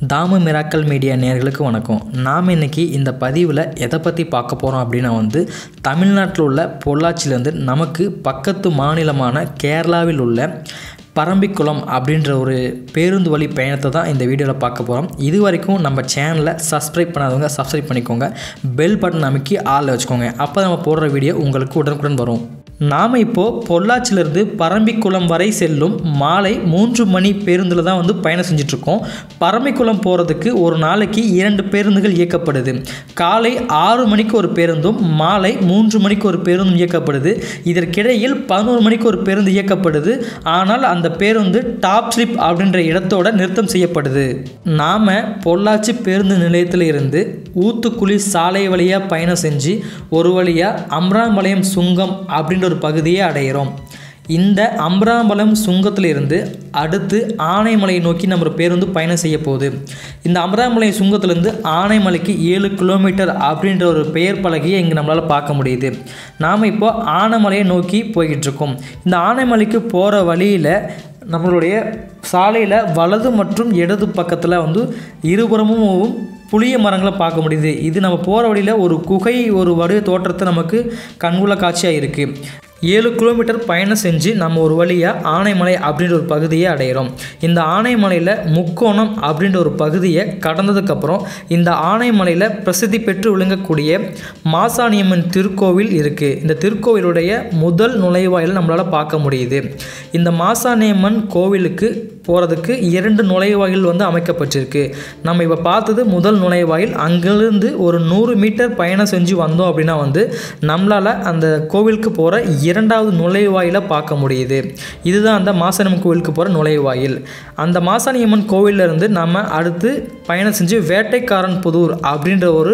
தாம miracle media நேயர்களுக்கு வணக்கம் நாம் இன்னைக்கு இந்த பதிவில் எதை பற்றி பார்க்க போகிறோம் அப்படின்னா வந்து தமிழ்நாட்டில் உள்ள பொள்ளாச்சியிலேருந்து நமக்கு பக்கத்து மாநிலமான கேரளாவில் உள்ள பரம்பிக்குளம் அப்படின்ற ஒரு பேருந்து வழி பயணத்தை தான் இந்த வீடியோவில் பார்க்க போகிறோம் இது வரைக்கும் நம்ம சேனலை சப்ஸ்கிரைப் பண்ணாதவங்க சப்ஸ்கிரைப் பண்ணிக்கோங்க பெல் பட்டன் அமைக்கி ஆளில் வச்சுக்கோங்க அப்போ நம்ம போடுற வீடியோ உங்களுக்கு உடனுக்குடன் வரும் நாம் இப்போது பொள்ளாச்சியிலிருந்து பரம்பிக்குளம் வரை செல்லும் மாலை மூன்று மணி பேருந்தில் தான் வந்து பயணம் செஞ்சிட்ருக்கோம் பரம்பிக்குளம் போகிறதுக்கு ஒரு நாளைக்கு இரண்டு பேருந்துகள் இயக்கப்படுது காலை ஆறு மணிக்கு ஒரு பேருந்தும் மாலை மூன்று மணிக்கு ஒரு பேருந்தும் இயக்கப்படுது இதற்கிடையில் பதினோரு மணிக்கு ஒரு பேருந்து இயக்கப்படுது ஆனால் அந்த பேருந்து டாப் ஸ்லிப் அப்படின்ற இடத்தோட நிறுத்தம் செய்யப்படுது நாம் பொள்ளாச்சி பேருந்து நிலையத்தில் இருந்து ஊத்துக்குழி சாலை வழியாக பயணம் செஞ்சு ஒரு வழியாக அம்ராம்பாளையம் சுங்கம் அப்படின்ற ஒரு பகுதியை அடையிறோம் இந்த அம்ராம்பாளையம் சுங்கத்திலிருந்து அடுத்து ஆனைமலையை நோக்கி நம்ம பேருந்து பயணம் செய்ய போகுது இந்த அம்ராம்பாளையம் சுங்கத்திலேருந்து ஆனைமலைக்கு ஏழு கிலோமீட்டர் அப்படின்ற ஒரு பெயர் பலகையை இங்கே நம்மளால் பார்க்க முடியுது நாம் இப்போ ஆனைமலையை நோக்கி போய்கிட்டு இருக்கோம் இந்த ஆனைமலைக்கு போகிற வழியில் நம்மளுடைய சாலையில் வலது மற்றும் இடது பக்கத்தில் வந்து இருபுறமும் புளிய மரங்களை பார்க்க முடியுது இது நம்ம போகிற வழியில் ஒரு குகை ஒரு வடிவ தோற்றத்தை நமக்கு கண்குள்ள காட்சியாக இருக்குது ஏழு கிலோமீட்டர் பயணம் செஞ்சு நம்ம ஒரு வழியாக ஆனைமலை அப்படின்ற ஒரு பகுதியை அடையிறோம் இந்த ஆனைமலையில் முக்கோணம் அப்படின்ற ஒரு பகுதியை கடந்ததுக்கப்புறம் இந்த ஆனைமலையில் பிரசித்தி பெற்று விளங்கக்கூடிய மாசாணியம்மன் திருக்கோவில் இருக்குது இந்த திருக்கோவிலுடைய முதல் நுழைவாயில் நம்மளால் பார்க்க முடியுது இந்த மாசாணியம்மன் கோவிலுக்கு போகிறதுக்கு இரண்டு நுழைவாயில் வந்து அமைக்கப்பட்டிருக்கு நம்ம இப்போ பார்த்தது முதல் நுழைவாயில் அங்கிருந்து ஒரு நூறு மீட்டர் பயணம் செஞ்சு வந்தோம் அப்படின்னா வந்து நம்மளால் அந்த கோவிலுக்கு போகிற இரண்டாவது நுழைவாயிலை பார்க்க முடியுது இதுதான் அந்த மாசாணியம்மன் கோவிலுக்கு போகிற நுழைவாயில் அந்த மாசாணியம்மன் கோவிலிருந்து நம்ம அடுத்து பயணம் செஞ்சு வேட்டைக்காரன் புதூர் அப்படின்ற ஒரு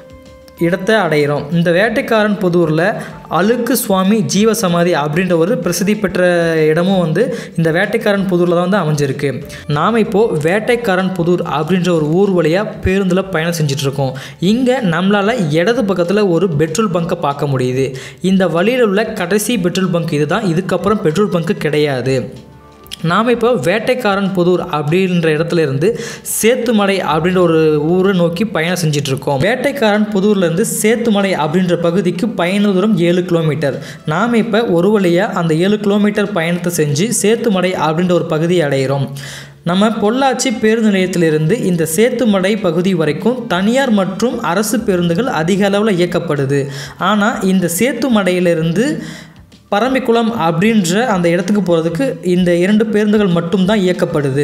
இடத்தை அடையிறோம் இந்த வேட்டைக்காரன் புதூரில் அழுக்கு சுவாமி ஜீவசமாதி அப்படின்ற ஒரு பிரசித்தி பெற்ற இடமும் வந்து இந்த வேட்டைக்காரன் புதூரில் தான் வந்து அமைஞ்சிருக்கு நாம் இப்போது வேட்டைக்காரன் புதூர் அப்படின்ற ஒரு ஊர் வழியாக பேருந்தில் பயணம் செஞ்சிட்ருக்கோம் இங்கே நம்மளால் இடது பக்கத்தில் ஒரு பெட்ரோல் பங்கை பார்க்க முடியுது இந்த வழியில் உள்ள கடைசி பெட்ரோல் பங்க் இதுதான் இதுக்கப்புறம் பெட்ரோல் பங்க்கு கிடையாது நாம் இப்போ வேட்டைக்காரன் புதூர் அப்படின்ற இடத்துல இருந்து சேத்துமலை அப்படின்ற ஒரு ஊரை நோக்கி பயணம் செஞ்சிட்ருக்கோம் வேட்டைக்காரன் புதூர்லேருந்து சேத்துமலை அப்படின்ற பகுதிக்கு பயண தூரம் ஏழு கிலோமீட்டர் நாம் இப்போ ஒரு வழியாக அந்த ஏழு கிலோமீட்டர் பயணத்தை செஞ்சு சேத்துமலை அப்படின்ற ஒரு பகுதியை அடைகிறோம் நம்ம பொள்ளாச்சி பேருந்து நிலையத்திலிருந்து இந்த சேத்துமடை பகுதி வரைக்கும் தனியார் மற்றும் அரசு பேருந்துகள் அதிக அளவில் இயக்கப்படுது ஆனால் இந்த சேத்துமடையிலிருந்து பரம்பிக்குளம் அப்படின்ற அந்த இடத்துக்கு போகிறதுக்கு இந்த இரண்டு பேருந்துகள் மட்டும்தான் இயக்கப்படுது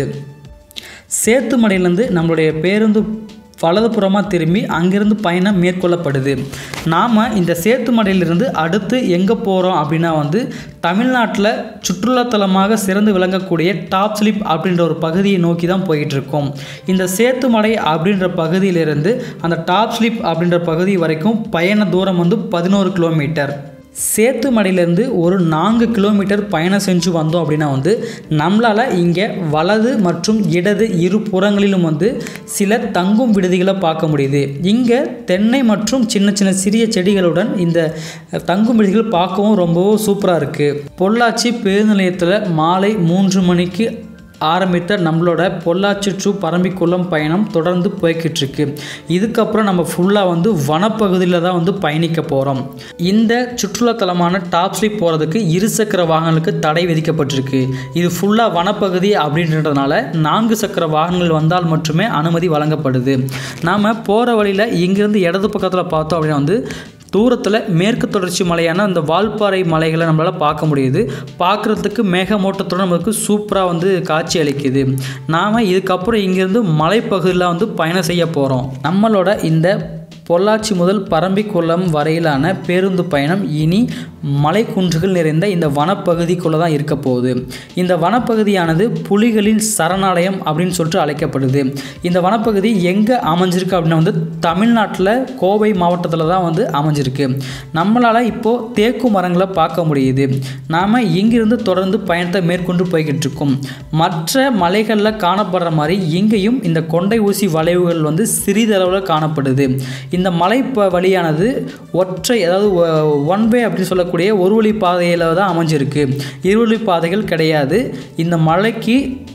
சேத்துமடையிலேருந்து நம்மளுடைய பேருந்து வலதுபுறமாக திரும்பி அங்கேருந்து பயணம் மேற்கொள்ளப்படுது நாம் இந்த சேத்துமடையிலிருந்து அடுத்து எங்கே போகிறோம் அப்படின்னா வந்து தமிழ்நாட்டில் சுற்றுலாத்தலமாக சிறந்து விளங்கக்கூடிய டாப் ஸ்லிப் அப்படின்ற ஒரு பகுதியை நோக்கி தான் போயிட்டு இருக்கோம் இந்த சேத்துமடை அப்படின்ற பகுதியிலிருந்து அந்த டாப் ஸ்லிப் அப்படின்ற பகுதி வரைக்கும் பயண தூரம் வந்து பதினோரு கிலோமீட்டர் சேத்துமடையிலேருந்து ஒரு நான்கு கிலோமீட்டர் பயணம் செஞ்சு வந்தோம் அப்படின்னா வந்து நம்மளால் இங்கே வலது மற்றும் இடது இரு புறங்களிலும் வந்து சில தங்கும் விடுதிகளை பார்க்க முடியுது இங்கே தென்னை மற்றும் சின்ன சின்ன சிறிய செடிகளுடன் இந்த தங்கும் விடுதிகள் பார்க்கவும் ரொம்பவும் சூப்பராக இருக்குது பொள்ளாச்சி பேருந்து நிலையத்தில் மாலை மூன்று மணிக்கு ஆரம்பித்த நம்மளோட பொள்ளாச்சி டு பரம்பிக்குளம் பயணம் தொடர்ந்து போய்கிட்டு இருக்கு இதுக்கப்புறம் நம்ம ஃபுல்லாக வந்து வனப்பகுதியில் தான் வந்து பயணிக்க போகிறோம் இந்த சுற்றுலாத்தலமான டாப் ஸ்லிப் போகிறதுக்கு இருசக்கர வாகனங்களுக்கு தடை விதிக்கப்பட்டிருக்கு இது ஃபுல்லாக வனப்பகுதி அப்படின்றதுனால நான்கு சக்கர வாகனங்கள் வந்தால் மட்டுமே அனுமதி வழங்கப்படுது நாம் போகிற வழியில் இங்கேருந்து இடது பக்கத்தில் பார்த்தோம் அப்படின்னா வந்து தூரத்தில் மேற்கு தொடர்ச்சி மலையான அந்த வால்பாறை மலைகளை நம்மளால் பார்க்க முடியுது பார்க்குறதுக்கு மேகமூட்டத்தோடு நம்மளுக்கு சூப்பராக வந்து காட்சி அளிக்குது நாம் இதுக்கப்புறம் இங்கேருந்து மலைப்பகுதியில் வந்து பயணம் செய்ய போகிறோம் நம்மளோட இந்த பொள்ளாச்சி முதல் பரம்பிக்குளம் வரையிலான பேருந்து பயணம் இனி மலைக்குன்றுகள் நிறைந்த இந்த வனப்பகுதிக்குள்ளே தான் இருக்க போகுது இந்த வனப்பகுதியானது புலிகளின் சரணாலயம் அப்படின்னு சொல்லிட்டு அழைக்கப்படுது இந்த வனப்பகுதி எங்கே அமைஞ்சிருக்கு அப்படின்னா வந்து தமிழ்நாட்டில் கோவை மாவட்டத்தில் தான் வந்து அமைஞ்சிருக்கு நம்மளால் இப்போது தேக்கு மரங்களை பார்க்க முடியுது நாம் இங்கிருந்து தொடர்ந்து பயணத்தை மேற்கொண்டு போய்கிட்டு இருக்கோம் மற்ற மலைகளில் காணப்படுற மாதிரி இங்கேயும் இந்த கொண்டை ஊசி வளைவுகள் வந்து சிறிதளவில் காணப்படுது இந்த மலை ப வழியானது ஒற்றை அதாவது ஒன் வே அப்படின்னு சொல்லக்கூடிய ஒரு வழி பாதையில் தான் அமைஞ்சிருக்கு இருவழி பாதைகள் கிடையாது இந்த மலைக்கு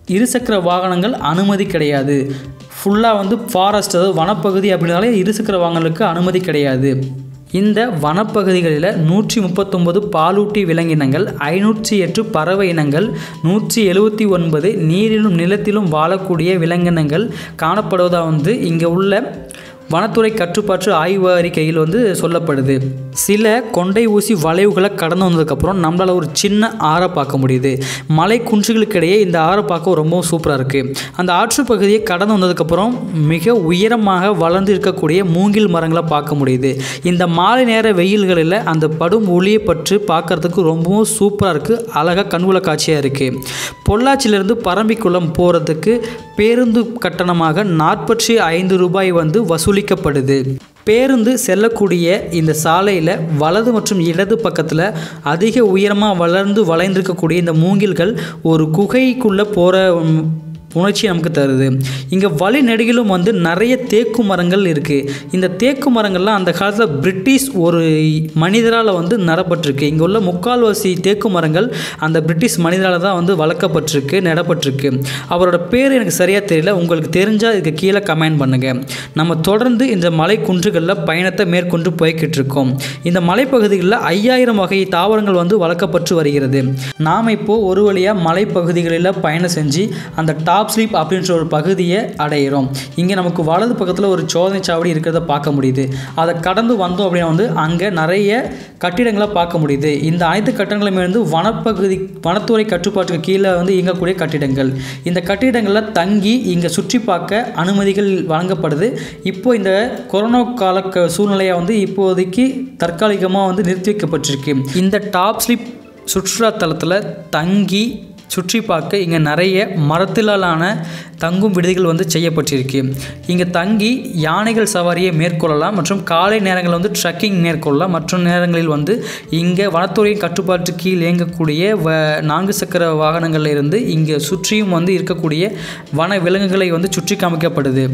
இருசக்கர வாகனங்கள் அனுமதி கிடையாது ஃபுல்லாக வந்து ஃபாரஸ்ட் அதாவது வனப்பகுதி அப்படின்னாலே இருசக்கர வாகனங்களுக்கு அனுமதி கிடையாது இந்த வனப்பகுதிகளில் நூற்றி முப்பத்தொம்பது பாலூட்டி விலங்கினங்கள் ஐநூற்றி எட்டு பறவை இனங்கள் நூற்றி எழுபத்தி ஒன்பது நீரிலும் நிலத்திலும் வாழக்கூடிய விலங்கினங்கள் காணப்படுவதாக வந்து இங்கே உள்ள வனத்துறை கட்டுப்பாட்டு ஆய்வு அறிக்கையில் வந்து சொல்லப்படுது சில கொண்டை ஊசி வளைவுகளை கடந்து வந்ததுக்கப்புறம் நம்மளால் ஒரு சின்ன ஆறை பார்க்க முடியுது மலை குன்றுகளுக்கிடையே இந்த ஆறை பார்க்க ரொம்பவும் சூப்பராக இருக்குது அந்த ஆற்று பகுதியை கடந்து வந்ததுக்கப்புறம் மிக உயரமாக வளர்ந்து இருக்கக்கூடிய மூங்கில் மரங்களை பார்க்க முடியுது இந்த மாலை நேர வெயில்களில் அந்த படும் ஒளியை பற்றி பார்க்கறதுக்கு ரொம்பவும் சூப்பராக இருக்குது அழகாக கண்குல காட்சியாக இருக்குது பொள்ளாச்சியிலேருந்து பரம்பிக்குளம் போகிறதுக்கு பேருந்து கட்டணமாக நாற்பத்தி ஐந்து ரூபாய் வந்து வசூலிக்கப்படுது பேருந்து செல்லக்கூடிய இந்த சாலையில் வலது மற்றும் இடது பக்கத்தில் அதிக உயரமாக வளர்ந்து வளைந்திருக்கக்கூடிய இந்த மூங்கில்கள் ஒரு குகைக்குள்ளே போகிற உணர்ச்சி நமக்கு தருது இங்கே வழி நெடுகிலும் வந்து நிறைய தேக்கு மரங்கள் இருக்குது இந்த தேக்கு மரங்கள்லாம் அந்த காலத்தில் பிரிட்டிஷ் ஒரு மனிதரால் வந்து நடப்பட்டிருக்கு இங்கே உள்ள முக்கால்வாசி தேக்கு மரங்கள் அந்த பிரிட்டிஷ் மனிதரால் தான் வந்து வளர்க்கப்பட்டிருக்கு நடப்பட்டிருக்கு அவரோட பேர் எனக்கு சரியாக தெரியல உங்களுக்கு தெரிஞ்சால் இதுக்கு கீழே கமெண்ட் பண்ணுங்கள் நம்ம தொடர்ந்து இந்த மலை குன்றுகளில் பயணத்தை மேற்கொண்டு போய்கிட்டு இருக்கோம் இந்த மலைப்பகுதிகளில் ஐயாயிரம் வகை தாவரங்கள் வந்து வளர்க்கப்பட்டு வருகிறது நாம் இப்போது ஒரு வழியாக மலைப்பகுதிகளில் பயணம் செஞ்சு அந்த டாப் ஸ்லீப் அப்படின்ற ஒரு பகுதியை அடையிறோம் இங்கே நமக்கு வலது பக்கத்தில் ஒரு சோதனை சாவடி இருக்கிறத பார்க்க முடியுது அதை கடந்து வந்தோம் அப்படின்னா வந்து அங்கே நிறைய கட்டிடங்களை பார்க்க முடியுது இந்த அனைத்து கட்டடங்களுமே வந்து வனப்பகுதி வனத்துறை கட்டுப்பாட்டுக்கு கீழே வந்து இயங்கக்கூடிய கட்டிடங்கள் இந்த கட்டிடங்களில் தங்கி இங்கே சுற்றி பார்க்க அனுமதிகள் வழங்கப்படுது இப்போ இந்த கொரோனா கால க- சூழ்நிலையை வந்து இப்போதைக்கு தற்காலிகமாக வந்து நிறுத்தி வைக்கப்பட்டிருக்கு இந்த டாப் ஸ்லிப் சுற்றுலா தலத்தில் தங்கி சுற்றி பார்க்க இங்கே நிறைய மரத்திலான தங்கும் விடுதிகள் வந்து செய்யப்பட்டிருக்கு இங்கே தங்கி யானைகள் சவாரியை மேற்கொள்ளலாம் மற்றும் காலை நேரங்களில் வந்து ட்ரக்கிங் மேற்கொள்ளலாம் மற்ற நேரங்களில் வந்து இங்கே வனத்துறையின் கட்டுப்பாட்டு கீழ் இயங்கக்கூடிய வ நான்கு சக்கர வாகனங்கள்ல இருந்து இங்கே சுற்றியும் வந்து இருக்கக்கூடிய வன விலங்குகளை வந்து சுற்றி காமிக்கப்படுது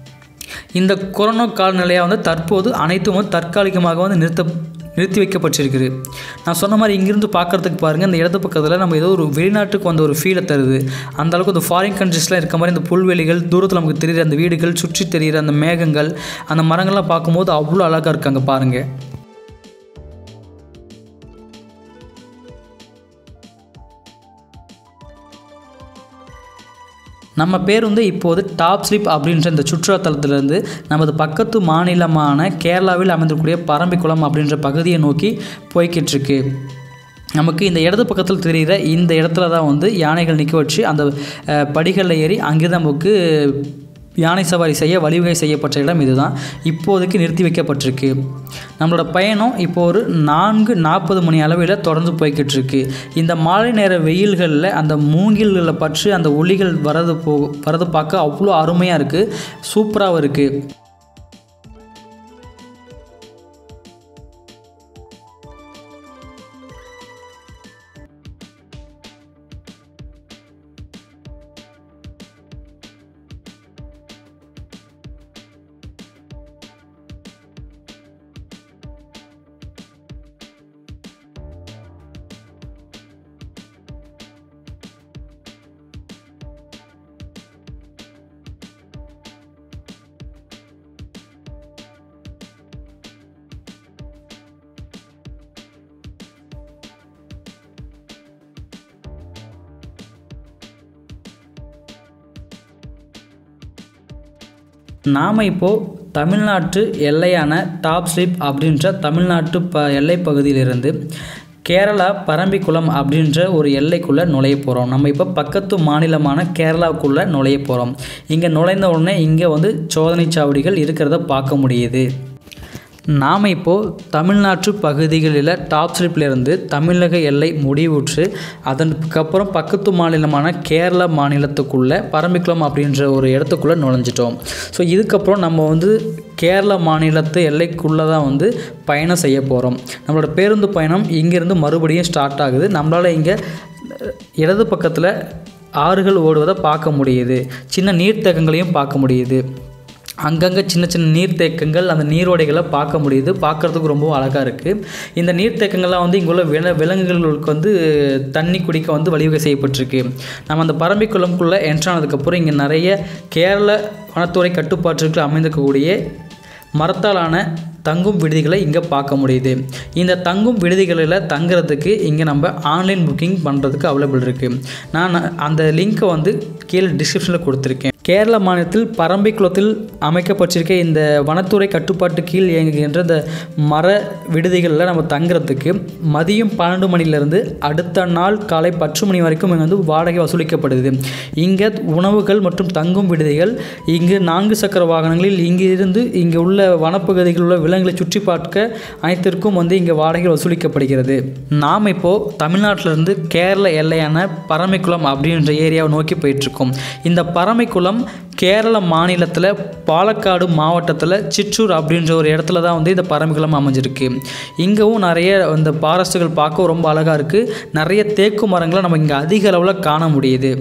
இந்த கொரோனா காலநிலையாக வந்து தற்போது அனைத்தும் வந்து தற்காலிகமாக வந்து நிறுத்த நிறுத்தி வைக்கப்பட்டிருக்குது நான் சொன்ன மாதிரி இங்கிருந்து பார்க்கறதுக்கு பாருங்கள் இந்த இடது பக்கத்தில் நம்ம ஏதோ ஒரு வெளிநாட்டுக்கு வந்த ஒரு ஃபீலை தருது அந்த அளவுக்கு இந்த ஃபாரின் கண்ட்ரீஸ்லாம் இருக்க மாதிரி இந்த புல்வெளிகள் தூரத்தில் நமக்கு தெரியுற அந்த வீடுகள் சுற்றி தெரிகிற அந்த மேகங்கள் அந்த மரங்கள்லாம் பார்க்கும்போது அவ்வளோ அழகாக இருக்காங்க பாருங்கள் நம்ம பேர் வந்து இப்போது டாப் ஸ்லிப் அப்படின்ற இந்த சுற்றுலாத்தலத்திலிருந்து நமது பக்கத்து மாநிலமான கேரளாவில் அமைந்திருக்கக்கூடிய பரம்பிக்குளம் அப்படின்ற பகுதியை நோக்கி போய்கிட்டு இருக்கு நமக்கு இந்த இடது பக்கத்தில் தெரிகிற இந்த இடத்துல தான் வந்து யானைகள் நிற்க வச்சு அந்த அஹ், படிகளில் ஏறி அங்கே நமக்கு யானை சவாரி செய்ய வழிவகை செய்யப்பட்ட இடம் இதுதான் இப்போதைக்கு நிறுத்தி வைக்கப்பட்டிருக்கு நம்மளோட பயணம் இப்போ ஒரு நான்கு நாற்பது மணி அளவில் தொடர்ந்து போய்கிட்டு இருக்கு இந்த மாலை நேர வெயில்களில் அந்த மூங்கில்களை பற்றி அந்த ஒளிகள் வரது போ வரது பார்க்க அவ்வளோ அருமையாக இருக்குது சூப்பராகவும் இருக்குது நாம் இப்போது தமிழ்நாட்டு எல்லையான டாப் ஸ்லிப் அப்படின்ற தமிழ்நாட்டு ப எல்லை பகுதியிலிருந்து கேரளா பரம்பிக்குளம் அப்படின்ற ஒரு எல்லைக்குள்ளே நுழைய போகிறோம் நம்ம இப்போ பக்கத்து மாநிலமான கேரளாவுக்குள்ளே நுழைய போகிறோம் இங்கே நுழைந்த உடனே இங்கே வந்து சோதனை சாவடிகள் இருக்கிறத பார்க்க முடியுது நாம் இப்போது தமிழ்நாட்டு பகுதிகளில் டாப் ஸ்லிப்லேருந்து தமிழக எல்லை முடிவுற்று அதற்கப்புறம் பக்கத்து மாநிலமான கேரளா மாநிலத்துக்குள்ளே பரம்பிக்குளம் அப்படின்ற ஒரு இடத்துக்குள்ளே நுழைஞ்சிட்டோம் ஸோ இதுக்கப்புறம் நம்ம வந்து கேரளா மாநிலத்து எல்லைக்குள்ளே தான் வந்து பயணம் செய்ய போகிறோம் நம்மளோட பேருந்து பயணம் இங்கேருந்து மறுபடியும் ஸ்டார்ட் ஆகுது நம்மளால் இங்கே இடது பக்கத்தில் ஆறுகள் ஓடுவதை பார்க்க முடியுது சின்ன நீர்த்தகங்களையும் பார்க்க முடியுது அங்கங்கே சின்ன சின்ன நீர்த்தேக்கங்கள் அந்த நீரோடைகளை பார்க்க முடியுது பார்க்குறதுக்கு ரொம்ப அழகாக இருக்குது இந்த நீர்த்தேக்கங்கள்லாம் வந்து இங்குள்ள வில விலங்குகளுக்கு வந்து தண்ணி குடிக்க வந்து வழிவகை செய்யப்பட்டிருக்கு நம்ம அந்த பரம்பிக்குளம்குள்ளே என்ட்ரானதுக்கப்புறம் இங்கே நிறைய கேரள வனத்துறை கட்டுப்பாட்டிற்கு அமைந்திருக்கக்கூடிய மரத்தாலான தங்கும் விடுதிகளை இங்கே பார்க்க முடியுது இந்த தங்கும் விடுதிகளில் தங்குறதுக்கு இங்கே நம்ம ஆன்லைன் புக்கிங் பண்ணுறதுக்கு அவைலபிள் இருக்குது நான் அந்த லிங்க்கை வந்து கீழே டிஸ்கிரிப்ஷனில் கொடுத்துருக்கேன் கேரள மாநிலத்தில் பரம்பிக்குளத்தில் அமைக்கப்பட்டிருக்க இந்த வனத்துறை கட்டுப்பாட்டு கீழ் இயங்குகின்ற இந்த மர விடுதிகளில் நம்ம தங்குறதுக்கு மதியம் பன்னெண்டு மணிலேருந்து அடுத்த நாள் காலை பத்து மணி வரைக்கும் இங்கே வந்து வாடகை வசூலிக்கப்படுது இங்கே உணவுகள் மற்றும் தங்கும் விடுதிகள் இங்கு நான்கு சக்கர வாகனங்களில் இங்கிருந்து இங்கே உள்ள வனப்பகுதிகளில் உள்ள விலங்குகளை சுற்றி பார்க்க அனைத்திற்கும் வந்து இங்கே வாடகை வசூலிக்கப்படுகிறது நாம் இப்போது தமிழ்நாட்டிலிருந்து கேரள எல்லையான பரமைக்குளம் அப்படின்ற ஏரியாவை நோக்கி போயிட்டுருக்கோம் இந்த பரமைக்குளம் கேரள மாநிலத்தில் பாலக்காடு மாவட்டத்தில் சிற்றூர் அப்படின்ற ஒரு இடத்துல தான் வந்து இந்த பரமைக்குளம் அமைஞ்சிருக்கு இங்கவும் நிறைய இந்த பாரஸ்ட்டுகள் பார்க்க ரொம்ப அழகாக இருக்குது நிறைய தேக்கு மரங்களை நம்ம இங்கே அதிக அளவில் காண முடியுது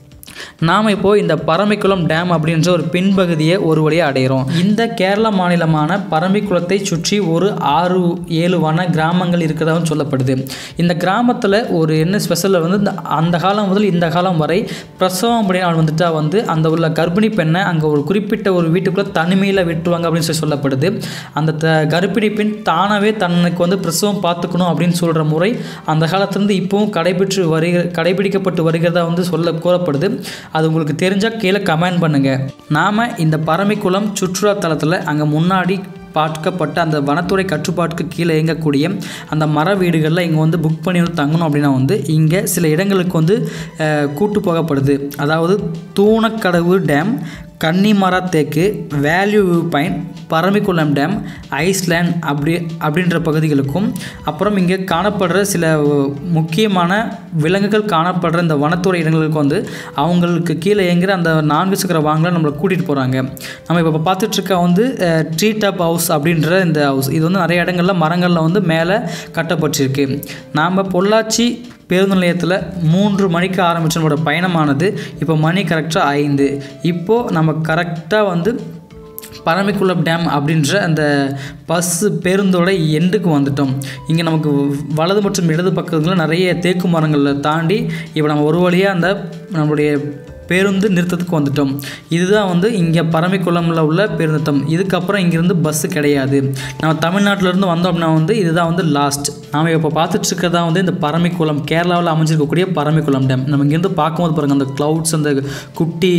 நாம் இப்போது இந்த பரம்பிக்குளம் டேம் அப்படின்ற ஒரு பின்பகுதியை ஒரு வழியாக அடைகிறோம் இந்த கேரள மாநிலமான பரம்பிக்குளத்தை சுற்றி ஒரு ஆறு ஏழு வன கிராமங்கள் இருக்கிறதாகவும் சொல்லப்படுது இந்த கிராமத்தில் ஒரு என்ன ஸ்பெஷல் வந்து இந்த அந்த காலம் முதல் இந்த காலம் வரை பிரசவம் அப்படின்னு வந்துட்டா வந்து அந்த உள்ள கர்ப்பிணி பெண்ணை அங்கே ஒரு குறிப்பிட்ட ஒரு வீட்டுக்குள்ளே தனிமையில் விட்டுருவாங்க அப்படின்னு சொல்லி சொல்லப்படுது அந்த த கர்ப்பிணி பெண் தானாகவே தனக்கு வந்து பிரசவம் பார்த்துக்கணும் அப்படின்னு சொல்கிற முறை அந்த காலத்துலேருந்து இப்போவும் கடைபிடிச்சு வருகிற கடைபிடிக்கப்பட்டு வருகிறதா வந்து சொல்ல கூறப்படுது அது உங்களுக்கு தெரிஞ்சால் கீழே கமெண்ட் பண்ணுங்கள் நாம் இந்த பரமைக்குளம் சுற்றுலா தலத்தில் அங்கே முன்னாடி பார்க்கப்பட்ட அந்த வனத்துறை கட்டுப்பாட்டுக்கு கீழே இயங்கக்கூடிய அந்த மர வீடுகளில் இங்கே வந்து புக் பண்ணி வந்து தங்கணும் அப்படின்னா வந்து இங்கே சில இடங்களுக்கு வந்து அஹ், கூட்டு போகப்படுது அதாவது தூணக்கடவு டேம் கன்னிமரா தேக்கு value view point Parambikulam dam island அப்படி அப்படின்ற பகுதிகளுக்கும் அப்புறம் இங்கே காணப்படுற சில முக்கியமான விலங்குகள் காணப்படுற இந்த வனத்துறை இடங்களுக்கு வந்து அவங்களுக்கு கீழே இயங்குற அந்த நான்கு சக்கர வாங்கலாம் நம்மளை கூட்டிகிட்டு போகிறாங்க நம்ம இப்போ பார்த்துட்ருக்க வந்து ட்ரீ டாப் ஹவுஸ் அப்படின்ற இந்த ஹவுஸ் இது வந்து நிறைய இடங்கள்ல மரங்களில் வந்து மேலே கட்டப்பட்டிருக்கு நாம் பொள்ளாச்சி பேருந்து நிலையத்தில் மூன்று மணிக்கு ஆரம்பிச்ச நம்மளோட பயணமானது இப்போ மணி கரெக்டாக ஐந்து இப்போது நம்ம கரெக்டாக வந்து பரமிக்குளம் டேம் அப்படின்ற அந்த பஸ்ஸு பேருந்தோட எண்டுக்கு வந்துட்டோம் இங்கே நமக்கு வலது மற்றும் இடது பக்கத்தில் நிறைய தேக்கு மரங்களை தாண்டி இப்போ நம்ம ஒரு வழியாக அந்த நம்மளுடைய பேருந்து நிறுத்தத்துக்கு வந்துட்டோம் இதுதான் வந்து இங்கே பரமிக்குளமில் உள்ள பேருந்தம் இதுக்கப்புறம் இங்கேருந்து பஸ்ஸு கிடையாது நம்ம தமிழ்நாட்டிலேருந்து வந்தோம் அப்படின்னா வந்து இதுதான் வந்து லாஸ்ட் நாம் இப்போ பார்த்துட்டு இருக்கிறதா வந்து இந்த பரமிக்குளம் கேரளாவில் அமைஞ்சிருக்கக்கூடிய பரமிக்குளம் டேம் நம்ம இங்கேருந்து பார்க்கும்போது பாருங்கள் அந்த க்ளவுட்ஸ் அந்த குட்டி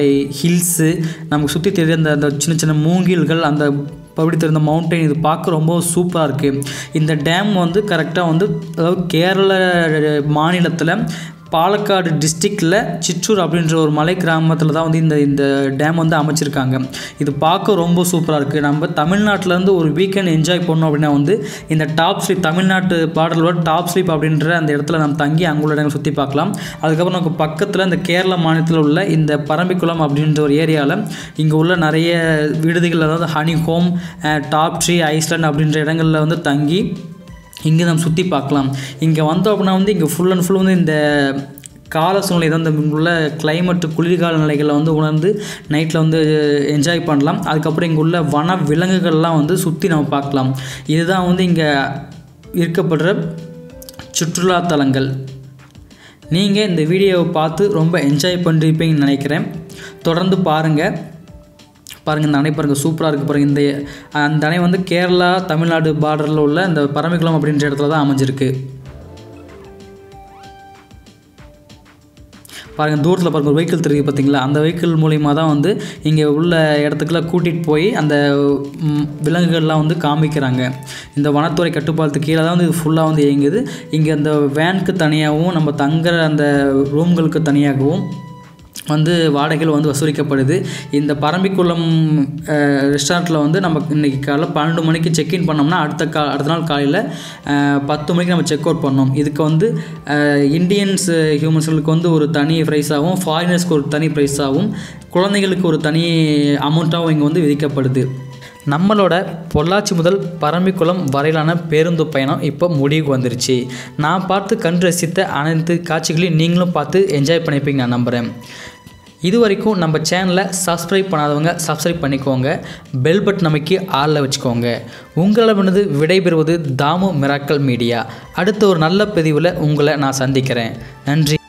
ஹில்ஸு நமக்கு சுற்றி தெரிய அந்த அந்த சின்ன சின்ன மூங்கில்கள் அந்த பகுதி தெரிந்த மவுண்டைன் இது பார்க்க ரொம்ப சூப்பராக இருக்குது இந்த டேம் வந்து கரெக்டாக வந்து அதாவது கேரள மாநிலத்தில் பாலக்காடு டிஸ்ட்ரிக்டில் சிற்றூர் அப்படின்ற ஒரு மலை கிராமத்தில் தான் வந்து இந்த இந்த டேம் வந்து அமைச்சிருக்காங்க இது பார்க்க ரொம்ப சூப்பராக இருக்குது நம்ம தமிழ்நாட்டிலேருந்து ஒரு வீக்கெண்ட் என்ஜாய் பண்ணோம் அப்படின்னா வந்து இந்த டாப் ஸ்லீப் தமிழ்நாட்டு பாடலோட டாப் ஸ்லீப் அப்படின்ற அந்த இடத்துல நம்ம தங்கி அங்குள்ள இடங்களை சுற்றி பார்க்கலாம் அதுக்கப்புறம் நமக்கு பக்கத்தில் இந்த கேரள மாநிலத்தில் உள்ள இந்த பரம்பிக்குளம் அப்படின்ற ஒரு ஏரியாவில் இங்கே உள்ள நிறைய விடுதிகள் அதாவது honey home top tree island அப்படின்ற இடங்களில் வந்து தங்கி இங்கே நம்ம சுற்றி பார்க்கலாம் இங்கே வந்தோம் அப்படின்னா வந்து இங்கே ஃபுல் அண்ட் ஃபுல் வந்து இந்த கால சூழ்நிலை தான் இந்த உள்ள கிளைமேட்டு குளிர்கால நிலைகளை வந்து உணர்ந்து நைட்டில் வந்து என்ஜாய் பண்ணலாம் அதுக்கப்புறம் இங்கே உள்ள வன விலங்குகள்லாம் வந்து சுற்றி நம்ம பார்க்கலாம் இதுதான் வந்து இங்கே இருக்கப்படுற சுற்றுலா தலங்கள் நீங்கள் இந்த வீடியோவை பார்த்து ரொம்ப என்ஜாய் பண்ணிருப்பீங்கன்னு நினைக்கிறேன் தொடர்ந்து பாருங்கள் பாருங்கள் இந்த அணை பாருங்கள் சூப்பராக இருக்குது பாருங்கள் இந்த அந்த அணை வந்து கேரளா தமிழ்நாடு பார்டரில் உள்ள இந்த பரமிக்குளம் அப்படின்ற இடத்துல தான் அமைஞ்சிருக்கு பாருங்கள் தூரத்தில் பாருங்கள் ஒரு வெஹிக்கிள் தெரியுது பார்த்தீங்களா அந்த வெஹிக்கிள் மூலிமா தான் வந்து இங்கே உள்ள இடத்துக்குலாம் கூட்டிகிட்டு போய் அந்த ம், விலங்குகள்லாம் வந்து காமிக்கிறாங்க இந்த வனத்துறை கட்டுப்பாட்டுக்கு கீழே தான் வந்து இது ஃபுல்லாக வந்து இயங்குது இங்கே அந்த வேனுக்கு தனியாகவும் நம்ம தங்குற அந்த ரூம்களுக்கு தனியாகவும் வந்து வாடகைகள் வந்து வசூலிக்கப்படுது இந்த பரம்பிக்குளம் ரெஸ்டாரண்ட்டில் வந்து நம்ம இன்றைக்கி காலைல பன்னெண்டு மணிக்கு செக்இன் பண்ணோம்னா அடுத்த கா அடுத்த நாள் காலையில் அஹ், பத்து மணிக்கு நம்ம செக் அவுட் பண்ணோம் இதுக்கு வந்து அஹ், இந்தியன்ஸ் ஹியூமன்ஸ்களுக்கு வந்து ஒரு தனி ப்ரைஸாகவும் ஃபாரினர்ஸ்க்கு ஒரு தனி ப்ரைஸாகவும் குழந்தைகளுக்கு ஒரு தனி அமௌண்ட்டாகவும் இங்கே வந்து விதிக்கப்படுது நம்மளோட பொள்ளாச்சி முதல் பரம்பிக்குளம் வரையிலான பேருந்து பயணம் இப்போ முடிவுக்கு வந்துருச்சு நான் பார்த்து கண் ரசித்த அனைத்து காட்சிகளையும் நீங்களும் பார்த்து என்ஜாய் பண்ணியிருப்பீங்க நான் நம்புகிறேன் இது வரைக்கும் நம்ம சேனலை சப்ஸ்கிரைப் பண்ணாதவங்க சப்ஸ்கிரைப் பண்ணிக்கோங்க பெல் பட்டன் அமைக்கி ஆளில் வச்சுக்கோங்க உங்களிடமிருந்து விடைபெறுவது தாமு மிராக்கல் மீடியா அடுத்த ஒரு நல்ல பதிவில் உங்களை நான் சந்திக்கிறேன் நன்றி